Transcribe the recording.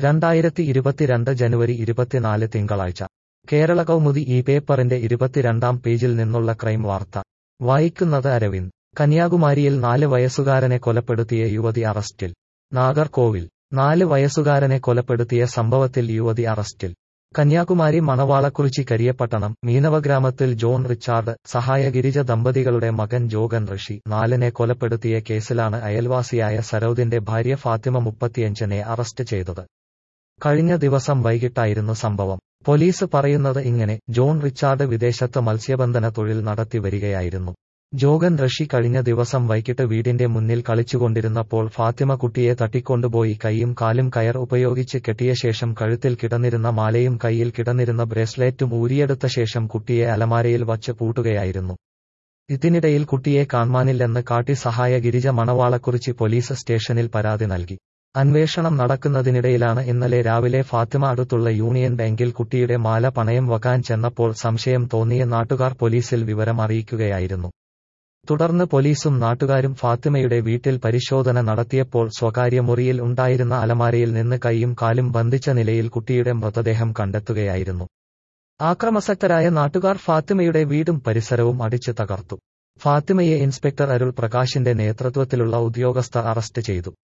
രണ്ടായിരത്തി ഇരുപത്തിരണ്ട് ജനുവരി ഇരുപത്തിനാല് തിങ്കളാഴ്ച കേരള കൗമുദി ഈ പേപ്പറിന്റെ ഇരുപത്തിരണ്ടാം പേജിൽ നിന്നുള്ള ക്രൈം വാർത്ത വായിക്കുന്നത് അരവിന്ദ് കന്യാകുമാരിയിൽ നാല് വയസ്സുകാരനെ കൊലപ്പെടുത്തിയ യുവതി അറസ്റ്റിൽ നാഗർകോവിൽ നാല് വയസ്സുകാരനെ കൊലപ്പെടുത്തിയ സംഭവത്തിൽ യുവതി അറസ്റ്റിൽ കന്യാകുമാരി മണവാളക്കുറിച്ചി കരിയപ്പട്ടണം മീനവ ഗ്രാമത്തിൽ ജോൺ റിച്ചാർഡ് സഹായ ഗിരിജ ദമ്പതികളുടെ മകൻ ജോഗൻ ഋഷി നാലിനെ കൊലപ്പെടുത്തിയ കേസിലാണ് അയൽവാസിയായ സരോദിന്റെ ഭാര്യ ഫാത്തിമ മുപ്പത്തിയഞ്ചിനെ അറസ്റ്റ് ചെയ്തത് കഴിഞ്ഞ ദിവസം വൈകിട്ടായിരുന്നു സംഭവം പോലീസ് പറയുന്നത് ഇങ്ങനെ ജോൺ റിച്ചാർഡ് വിദേശത്ത് മത്സ്യബന്ധന തൊഴിൽ നടത്തി വരികയായിരുന്നു ജോഗൻ റഷി കഴിഞ്ഞ ദിവസം വൈകിട്ട് വീടിന്റെ മുന്നിൽ കളിച്ചുകൊണ്ടിരുന്നപ്പോൾ ഫാത്തിമ കുട്ടിയെ തട്ടിക്കൊണ്ടുപോയി കൈയും കാലും കയർ ഉപയോഗിച്ച് കെട്ടിയ ശേഷം കഴുത്തിൽ കിടന്നിരുന്ന മാലയും കൈയിൽ കിടന്നിരുന്ന ബ്രേസ്ലെറ്റും ഊരിയെടുത്ത ശേഷം കുട്ടിയെ അലമാരയിൽ വച്ച് പൂട്ടുകയായിരുന്നു ഇതിനിടയിൽ കുട്ടിയെ കാണാനില്ലെന്ന് കാട്ടി സഹായ ഗിരിജ മണവാളക്കുറിച്ച് പോലീസ് സ്റ്റേഷനിൽ പരാതി നൽകി അന്വേഷണം നടക്കുന്നതിനിടയിലാണ് ഇന്നലെ രാവിലെ ഫാത്തിമ അടുത്തുള്ള യൂണിയൻ ബാങ്കിൽ കുട്ടിയുടെ മാല പണയം വക്കാൻ ചെന്നപ്പോൾ സംശയം തോന്നിയ നാട്ടുകാർ പോലീസിൽ വിവരം അറിയിക്കുകയായിരുന്നു തുടർന്ന് പോലീസും നാട്ടുകാരും ഫാത്തിമയുടെ വീട്ടിൽ പരിശോധന നടത്തിയപ്പോൾ സ്വകാര്യ മുറിയിൽ ഉണ്ടായിരുന്ന അലമാരയിൽ നിന്ന് കൈയും കാലും ബന്ധിച്ച നിലയിൽ കുട്ടിയുടെ മൃതദേഹം കണ്ടെത്തുകയായിരുന്നു ആക്രമസക്തരായ നാട്ടുകാർ ഫാത്തിമയുടെ വീടും പരിസരവും അടിച്ചു തകർത്തു ഫാത്തിമയെ ഇൻസ്പെക്ടർ അരുൾ പ്രകാശിന്റെ നേതൃത്വത്തിലുള്ള ഉദ്യോഗസ്ഥർ അറസ്റ്റ് ചെയ്തു